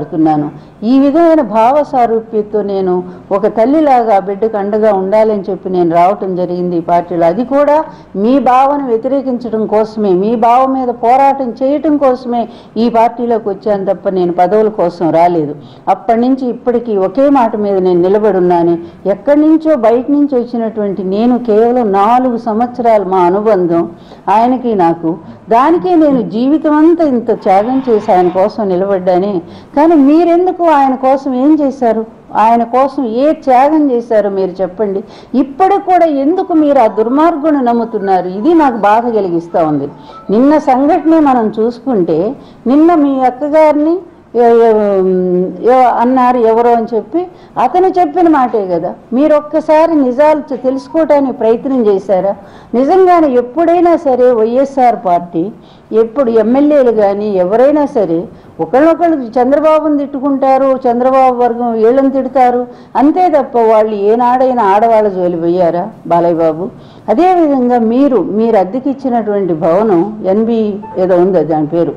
మాట్లాడుతున్నాను ఈ విధమైన భావ సారూప్యతతో నేను ఒక తల్లిలాగా ఆ బిడ్డకు అండగా ఉండాలని చెప్పి నేను రావటం జరిగింది ఈ పార్టీలో అది కూడా మీ భావను వ్యతిరేకించడం కోసమే మీ భావ మీద పోరాటం చేయటం కోసమే ఈ పార్టీలోకి వచ్చాను తప్ప నేను పదవుల కోసం రాలేదు అప్పటి నుంచి ఇప్పటికీ ఒకే మాట మీద నేను నిలబడి ఉన్నాను ఎక్కడి నుంచో బయట నుంచి వచ్చినటువంటి నేను కేవలం నాలుగు సంవత్సరాలు మా అనుబంధం ఆయనకి నాకు దానికే నేను జీవితం అంతా ఇంత త్యాగం చేసి ఆయన కోసం నిలబడ్డానే కానీ మీరెందుకు ఆయన కోసం ఏం చేశారు ఆయన కోసం ఏ త్యాగం చేశారో మీరు చెప్పండి ఇప్పటికి కూడా ఎందుకు మీరు ఆ దుర్మార్గుని నమ్ముతున్నారు ఇది నాకు బాధ కలిగిస్తూ ఉంది నిన్న సంఘటన మనం చూసుకుంటే నిన్న మీ అక్కగారిని ఎ- ఎ- ఎవ- అన్నారు ఎవరో అని చెప్పి అతను చెప్పిన మాటే కదా మీరు ఒక్కసారి నిజాలు తె- తెలుసుకోవటానికి ప్రయత్నం చేశారా నిజంగానే ఎప్పుడైనా సరే వైఎస్ఆర్ పార్టీ ఎప్పుడు ఎమ్మెల్యేలు కానీ ఎవరైనా సరే ఒకళ్ళొకళ్ళు చంద్రబాబుని తిట్టుకుంటారు చంద్రబాబు వర్గం వీళ్ళని తిడతారు అంతే తప్ప వాళ్ళు ఏనాడైనా ఆడవాళ్ళ జోలి పోయారా బాలయ్య బాబు అదేవిధంగా మీరు మీరు అద్దెకిచ్చినటువంటి భవనం ఎన్బి ఏదో ఉంది దాని పేరు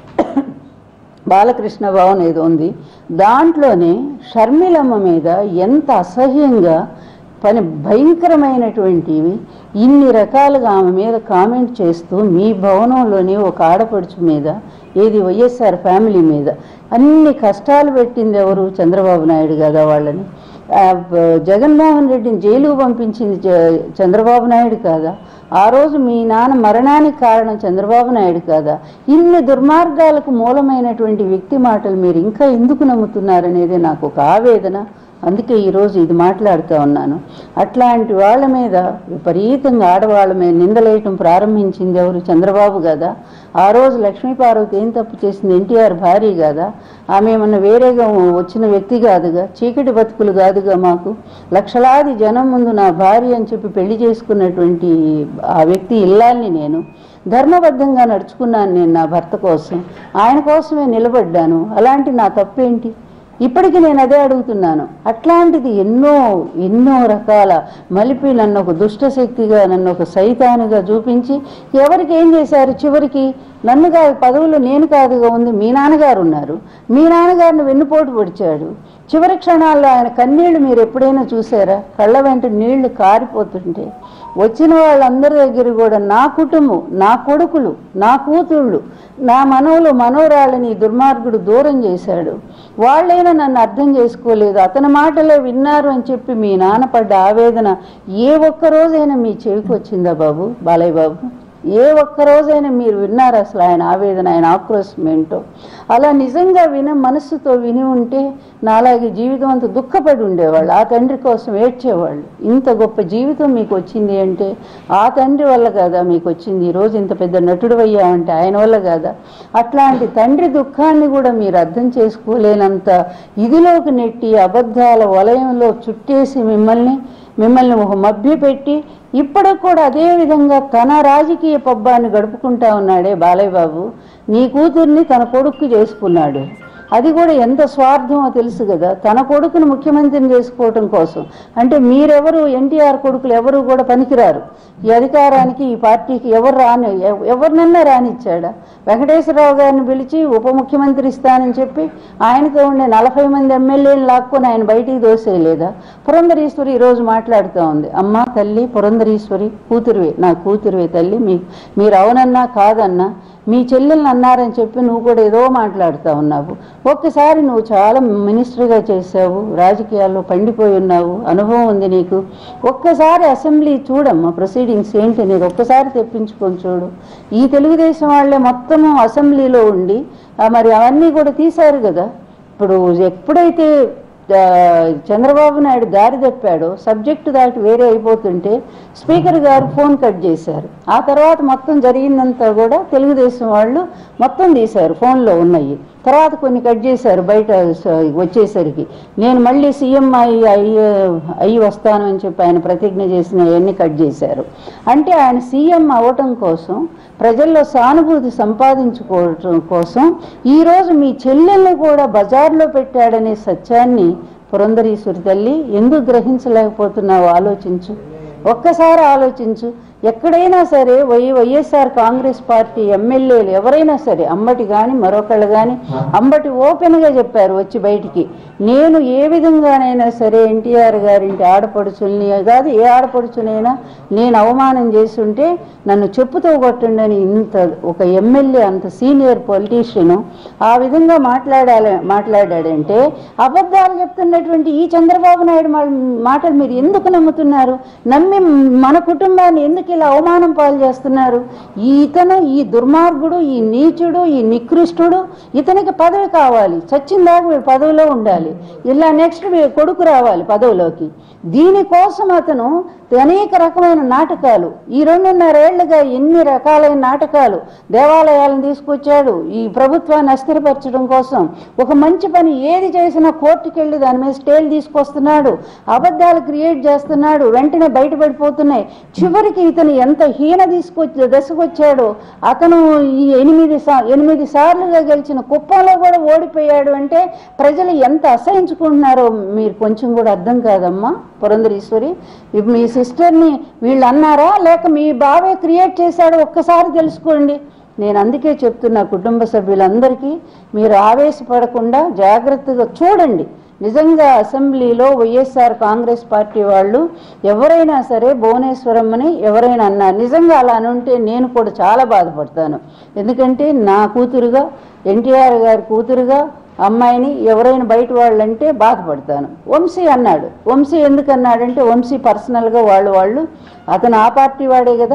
బాలకృష్ణ భవన్ ఏదో ఉంది దాంట్లోనే షర్మిలమ్మ మీద ఎంత అసహ్యంగా పని భయంకరమైనటువంటివి ఇన్ని రకాలుగా ఆమె మీద కామెంట్ చేస్తూ మీ భవనంలోని ఒక ఆడపడుచు మీద ఏది వైఎస్ఆర్ ఫ్యామిలీ మీద అన్ని కష్టాలు పెట్టింది ఎవరు చంద్రబాబు నాయుడు కదా వాళ్ళని ఆ, బ- జగన్మోహన్ రెడ్డిని జైలుకు పంపించింది చ- చంద్రబాబు నాయుడు కాదా ఆ రోజు మీ నాన్న మరణానికి కారణం చంద్రబాబు నాయుడు కాదా ఇన్ని దుర్మార్గాలకు మూలమైనటువంటి వ్యక్తి మాటలు మీరు ఇంకా ఎందుకు నమ్ముతున్నారనేది నాకు ఒక ఆవేదన అందుకే ఈరోజు ఇది మాట్లాడుతూ ఉన్నాను అట్లాంటి వాళ్ళ మీద విపరీతంగా ఆడవాళ్ళ మీద నిందలేయటం ప్రారంభించింది ఎవరు చంద్రబాబు కదా ఆ రోజు లక్ష్మీ పార్వతి ఏం తప్పు చేసింది ఎన్టీఆర్ భార్య కదా ఆమె ఏమన్నా వేరేగా వచ్చిన వ్యక్తి కాదుగా చీకటి బతుకులు కాదుగా మాకు లక్షలాది జనం ముందు నా భార్య అని చెప్పి పెళ్లి చేసుకున్నటువంటి ఆ వ్యక్తి ఇల్లాల్ని నేను ధర్మబద్ధంగా నడుచుకున్నాను నేను నా భర్త కోసం ఆయన కోసమే నిలబడ్డాను అలాంటి నా తప్పేంటి ఇప్పటికీ నేను అదే అడుగుతున్నాను అట్లాంటిది ఎన్నో ఎన్నో రకాల మలిపి నన్ను ఒక దుష్ట శక్తిగా నన్ను ఒక సైతానుగా చూపించి ఎవరికి ఏం చేశారు చివరికి నన్ను కాదు పదవులు నేను కాదుగా ఉంది మీ నాన్నగారు ఉన్నారు మీ నాన్నగారిని వెన్నుపోటు పొడిచాడు చివరి క్షణాల్లో ఆయన కన్నీళ్లు మీరు ఎప్పుడైనా చూసారా కళ్ళ వెంట నీళ్లు కారిపోతుంటే వచ్చిన వాళ్ళందరి దగ్గర కూడా నా కుటుంబం నా కొడుకులు నా కూతుళ్ళు నా మనవలు మనవరాళ్ళని ఈ దుర్మార్గుడు దూరం చేశాడు వాళ్ళైనా నన్ను అర్థం చేసుకోలేదు అతని మాటలే విన్నారు అని చెప్పి మీ నాన్న పడ్డ ఆవేదన ఏ ఒక్క రోజైనా మీ చెవికి వచ్చిందా బాబు బాలయ్య బాబు ఏ ఒక్క రోజైనా మీరు విన్నారు అసలు ఆయన ఆవేదన ఆయన ఆక్రోశం ఏంటో అలా నిజంగా విన మనస్సుతో విని ఉంటే నాలాగే జీవితం అంత దుఃఖపడి ఉండేవాళ్ళు ఆ తండ్రి కోసం ఏడ్చేవాళ్ళు ఇంత గొప్ప జీవితం మీకు వచ్చింది అంటే ఆ తండ్రి వల్ల కదా మీకు వచ్చింది ఈరోజు ఇంత పెద్ద నటుడు అయ్యామంటే ఆయన వల్ల కాదా అట్లాంటి తండ్రి దుఃఖాన్ని కూడా మీరు అర్థం చేసుకోలేనంత ఇదిలోకి నెట్టి అబద్ధాల వలయంలో చుట్టేసి మిమ్మల్ని మిమ్మల్ని ఒక మభ్యపెట్టి ఇప్పటికి కూడా అదే విధంగా తన రాజకీయ పబ్బాన్ని గడుపుకుంటా ఉన్నాడే బాలయ్య బాబు నీ కూతుర్ని తన కొడుక్కు చేసుకున్నాడు అది కూడా ఎంత స్వార్థమో తెలుసు కదా తన కొడుకును ముఖ్యమంత్రిని చేసుకోవటం కోసం అంటే మీరెవరు ఎన్టీఆర్ కొడుకులు ఎవరు కూడా పనికిరారు ఈ అధికారానికి ఈ పార్టీకి ఎవరు రాని ఎవ- ఎవరినన్నా రానిచ్చాడా వెంకటేశ్వరరావు గారిని పిలిచి ఉప ముఖ్యమంత్రి ఇస్తానని చెప్పి ఆయనతో ఉండే నలభై మంది ఎమ్మెల్యేలు లాక్కొని ఆయన బయటికి దోసేయలేదా పురంధరీశ్వరి ఈరోజు మాట్లాడుతూ ఉంది అమ్మ తల్లి పురంధరీశ్వరి కూతురువే నా కూతురువే తల్లి మీ మీరు అవునన్నా కాదన్నా మీ చెల్లెల్ని అన్నారని చెప్పి నువ్వు కూడా ఏదో మాట్లాడుతూ ఉన్నావు ఒక్కసారి నువ్వు చాలా మినిస్టర్గా చేసావు రాజకీయాల్లో పండిపోయి ఉన్నావు అనుభవం ఉంది నీకు ఒక్కసారి అసెంబ్లీ చూడమ్మా ప్రొసీడింగ్స్ ఏంటి నీకు ఒక్కసారి తెప్పించుకొని చూడు ఈ తెలుగుదేశం వాళ్ళే మొత్తము అసెంబ్లీలో ఉండి ఆ, మరి అవన్నీ కూడా తీశారు కదా ఇప్పుడు ఎప్పుడైతే ఆ, చంద్రబాబు నాయుడు దారి తప్పాడో సబ్జెక్టు దాటి వేరే అయిపోతుంటే స్పీకర్ గారు ఫోన్ కట్ చేశారు ఆ తర్వాత మొత్తం జరిగిందంతా కూడా తెలుగుదేశం వాళ్ళు మొత్తం తీశారు ఫోన్లో ఉన్నాయి తర్వాత కొన్ని కట్ చేశారు బయట స- వచ్చేసరికి నేను మళ్ళీ సీఎం అయ్యి అయ్యి అయ్యి వస్తాను అని చెప్పి ఆయన ప్రతిజ్ఞ చేసిన అవన్నీ కట్ చేశారు అంటే ఆయన సీఎం అవ్వటం కోసం ప్రజల్లో సానుభూతి సంపాదించుకోవటం కోసం ఈరోజు మీ చెల్లెల్ని కూడా బజార్లో పెట్టాడనే సత్యాన్ని పురంధరీశ్వరి తల్లి ఎందుకు గ్రహించలేకపోతున్నావు ఆలోచించు ఒక్కసారి ఆలోచించు ఎక్కడైనా సరే వై వైఎస్ఆర్ కాంగ్రెస్ పార్టీ ఎమ్మెల్యేలు ఎవరైనా సరే అంబటి కానీ మరొకళ్ళు కానీ అంబటి ఓపెన్గా చెప్పారు వచ్చి బయటికి నేను ఏ విధంగానైనా సరే ఎన్టీఆర్ గారింటి ఆడపడుచుల్ని కాదు ఏ ఆడపడుచునైనా నేను అవమానం చేస్తుంటే నన్ను చెప్పుతో కొట్టండి అని ఇంత ఒక ఎమ్మెల్యే అంత సీనియర్ పొలిటీషియను ఆ విధంగా మాట్లాడాలి మాట్లాడాడంటే అబద్ధాలు చెప్తున్నటువంటి ఈ చంద్రబాబు నాయుడు మా- మాటలు మీరు ఎందుకు నమ్ముతున్నారు నమ్మి మన కుటుంబాన్ని ఎందుకు ఇలా అవమానం పాలు చేస్తున్నారు ఈ ఇతను ఈ దుర్మార్గుడు ఈ నీచుడు ఈ నికృష్టుడు ఇతనికి పదవి కావాలి చచ్చిందాక వీడు పదవిలో ఉండాలి ఇలా నెక్స్ట్ వీ- కొడుకు రావాలి పదవిలోకి దీనికోసం అతను అనేక రకమైన నాటకాలు ఈ రెండున్నరేళ్లుగా ఎన్ని రకాలైన నాటకాలు దేవాలయాలను తీసుకొచ్చాడు ఈ ప్రభుత్వాన్ని అస్థిరపరచడం కోసం ఒక మంచి పని ఏది చేసినా కోర్టుకి వెళ్ళి దాని మీద స్టేలు తీసుకొస్తున్నాడు అబద్ధాలు క్రియేట్ చేస్తున్నాడు వెంటనే బయటపడిపోతున్నాయి చివరికి ఇతను ఎంత హీన తీసుకొచ్చి దశకొచ్చాడో అతను ఈ ఎనిమిది సా ఎనిమిది సార్లుగా గెలిచిన కుప్పంలో కూడా ఓడిపోయాడు అంటే ప్రజలు ఎంత అసహించుకుంటున్నారో మీరు కొంచెం కూడా అర్థం కాదమ్మా పురంధరీశ్వరి ఇప్పుడు మీ సిస్టర్ని వీళ్ళు అన్నారా లేక మీ బావే క్రియేట్ చేశాడో ఒక్కసారి తెలుసుకోండి నేను అందుకే చెప్తున్నా కుటుంబ సభ్యులందరికీ మీరు ఆవేశపడకుండా జాగ్రత్తగా చూడండి నిజంగా అసెంబ్లీలో వైఎస్ఆర్ కాంగ్రెస్ పార్టీ వాళ్ళు ఎవరైనా సరే భువనేశ్వరమ్మని ఎవరైనా అన్నారు నిజంగా అలా అనుంటే నేను కూడా చాలా బాధపడతాను ఎందుకంటే నా కూతురుగా ఎన్టీఆర్ గారి కూతురుగా అమ్మాయిని ఎవరైనా బయట వాళ్ళంటే బాధపడతాను వంశీ అన్నాడు వంశీ ఎందుకు అన్నాడంటే వంశీ పర్సనల్గా వాళ్ళు వాళ్ళు అతను ఆ పార్టీ వాడే కదా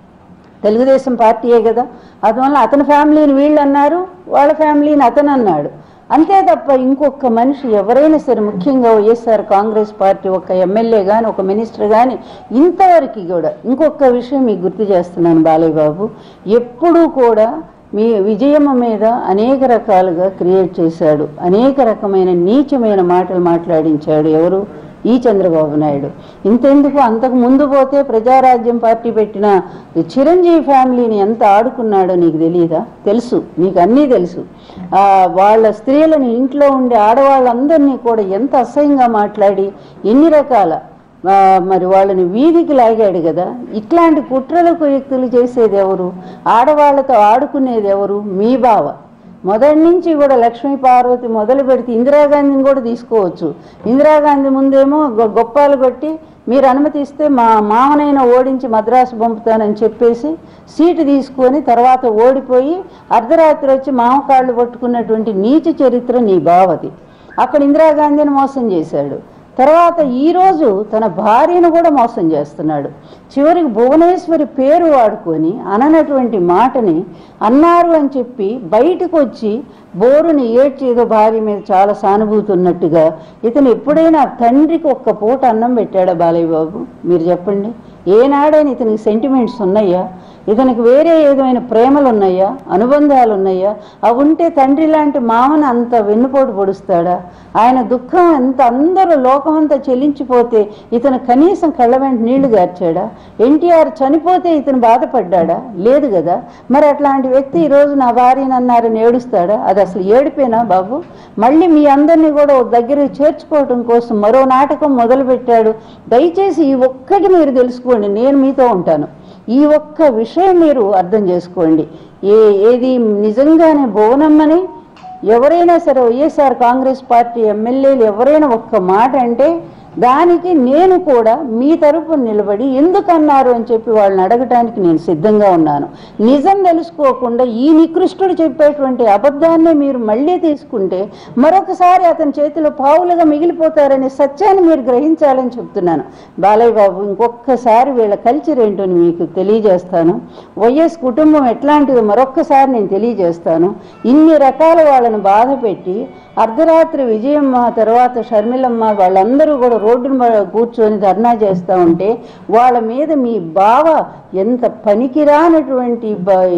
తెలుగుదేశం పార్టీయే కదా అందువల్ల అతని ఫ్యామిలీని వీళ్ళు అన్నారు వాళ్ళ ఫ్యామిలీని అతను అన్నాడు అంతే తప్ప ఇంకొక మనిషి ఎవరైనా సరే ముఖ్యంగా వైఎస్ఆర్ కాంగ్రెస్ పార్టీ ఒక ఎమ్మెల్యే కానీ ఒక మినిస్టర్ కానీ ఇంతవరకు కూడా ఇంకొక విషయం మీకు గుర్తు చేస్తున్నాను బాలయ్య బాబు ఎప్పుడూ కూడా మీ విజయమ్మ మీద అనేక రకాలుగా క్రియేట్ చేశాడు అనేక రకమైన నీచమైన మాటలు మాట్లాడించాడు ఎవరు ఈ చంద్రబాబు నాయుడు ఇంతెందుకు అంతకు ముందు పోతే ప్రజారాజ్యం పార్టీ పెట్టిన చిరంజీవి ఫ్యామిలీని ఎంత ఆడుకున్నాడో నీకు తెలియదా తెలుసు నీకు అన్నీ తెలుసు ఆ, వాళ్ళ స్త్రీలను ఇంట్లో ఉండే ఆడవాళ్ళందరినీ కూడా ఎంత అసహ్యంగా మాట్లాడి ఎన్ని రకాల ఆ, మరి వాళ్ళని వీధికి లాగాడు కదా ఇట్లాంటి కుట్రలకు వ్యక్తులు చేసేది ఎవరు ఆడవాళ్ళతో ఆడుకునేది ఎవరు మీ బావ మొదటి నుంచి కూడా లక్ష్మీ పార్వతి మొదలు పెడితే ఇందిరాగాంధీని కూడా తీసుకోవచ్చు ఇందిరాగాంధీ ముందేమో గొ- గొప్పాలు కొట్టి మీరు అనుమతిస్తే మా మామనైనా ఓడించి మద్రాసు పంపుతానని చెప్పేసి సీటు తీసుకొని తర్వాత ఓడిపోయి అర్ధరాత్రి వచ్చి మామ కాళ్ళు పట్టుకున్నటువంటి నీచ చరిత్ర నీ బావది అక్కడ ఇందిరాగాంధీని మోసం చేశాడు తర్వాత ఈరోజు తన భార్యను కూడా మోసం చేస్తున్నాడు చివరికి భువనేశ్వరి పేరు వాడుకొని అననటువంటి మాటని అన్నారు అని చెప్పి బయటకు వచ్చి బోరుని ఏడ్చేదో భార్య మీద చాలా సానుభూతి ఉన్నట్టుగా ఇతను ఎప్పుడైనా తండ్రికి ఒక్క పూట అన్నం పెట్టాడా బాలయ్య బాబు మీరు చెప్పండి ఏనాడైనా ఇతనికి సెంటిమెంట్స్ ఉన్నాయా ఇతనికి వేరే ఏదైనా ప్రేమలు ఉన్నాయా అనుబంధాలు ఉన్నాయా అవి ఉంటే తండ్రి లాంటి మామను అంత వెన్నుపోటు పొడుస్తాడా ఆయన దుఃఖం ఎంత అందరూ లోకమంతా చెల్లించిపోతే ఇతను కనీసం కళ్ళ వెంట నీళ్లు గార్చాడా ఎన్టీఆర్ చనిపోతే ఇతను బాధపడ్డాడా లేదు కదా మరి అట్లాంటి వ్యక్తి ఈరోజు నా భార్యని అన్నారని ఏడుస్తాడా అది అసలు ఏడిపోయినా బాబు మళ్ళీ మీ అందరినీ కూడా ఓ దగ్గరికి చేర్చుకోవటం కోసం మరో నాటకం మొదలుపెట్టాడు దయచేసి ఈ ఒక్కటి మీరు తెలుసుకోండి నేను మీతో ఉంటాను ఈ ఒక్క విషయం మీరు అర్థం చేసుకోండి ఏ ఏది నిజంగానే భువనమ్మని ఎవరైనా సరే వైఎస్ఆర్ కాంగ్రెస్ పార్టీ ఎమ్మెల్యేలు ఎవరైనా ఒక్క మాట అంటే దానికి నేను కూడా మీ తరపున నిలబడి ఎందుకు అన్నారు అని చెప్పి వాళ్ళని అడగటానికి నేను సిద్ధంగా ఉన్నాను నిజం తెలుసుకోకుండా ఈ నికృష్టుడు చెప్పేటువంటి అబద్ధాన్ని మీరు మళ్ళీ తీసుకుంటే మరొకసారి అతని చేతిలో పావులుగా మిగిలిపోతారనే సత్యాన్ని మీరు గ్రహించాలని చెప్తున్నాను బాలయ్య బాబు ఇంకొకసారి వీళ్ళ కల్చర్ ఏంటో మీకు తెలియజేస్తాను వైఎస్ కుటుంబం ఎట్లాంటిదో మరొక్కసారి నేను తెలియజేస్తాను ఇన్ని రకాల వాళ్ళని బాధ పెట్టి అర్ధరాత్రి విజయమ్మ తర్వాత షర్మిలమ్మ వాళ్ళందరూ కూడా రోడ్డు మీద కూర్చొని ధర్నా చేస్తూ ఉంటే వాళ్ళ మీద మీ బావ ఎంత పనికిరానటువంటి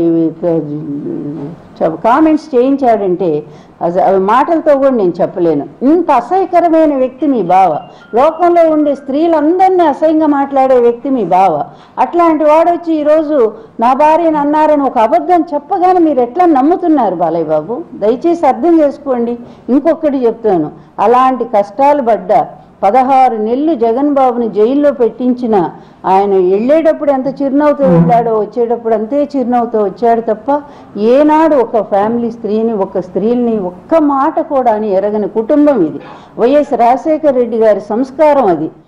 కామెంట్స్ చేయించాడంటే అస- అవి మాటలతో కూడా నేను చెప్పలేను ఇంత అసహ్యకరమైన వ్యక్తి మీ బావ లోకంలో ఉండే స్త్రీలందరినీ అసహ్యంగా మాట్లాడే వ్యక్తి మీ బావ అట్లాంటి వాడు వచ్చి ఈరోజు నా భార్యని అన్నారని ఒక అబద్ధం చెప్పగానే మీరు ఎట్లా నమ్ముతున్నారు బాలయ్య బాబు దయచేసి అర్థం చేసుకోండి ఇంకొకటి చెప్తాను అలాంటి కష్టాలు పడ్డా పదహారు నెలలు జగన్ బాబుని జైల్లో పెట్టించిన ఆయన వెళ్ళేటప్పుడు ఎంత చిరునవ్వుతో వెళ్ళాడో వచ్చేటప్పుడు అంతే చిరునవ్వుతో వచ్చాడు తప్ప ఏనాడు ఒక ఫ్యామిలీ స్త్రీని ఒక స్త్రీని ఒక్క మాట కూడా అని ఎరగని కుటుంబం ఇది వైఎస్ రాజశేఖర రెడ్డి గారి సంస్కారం అది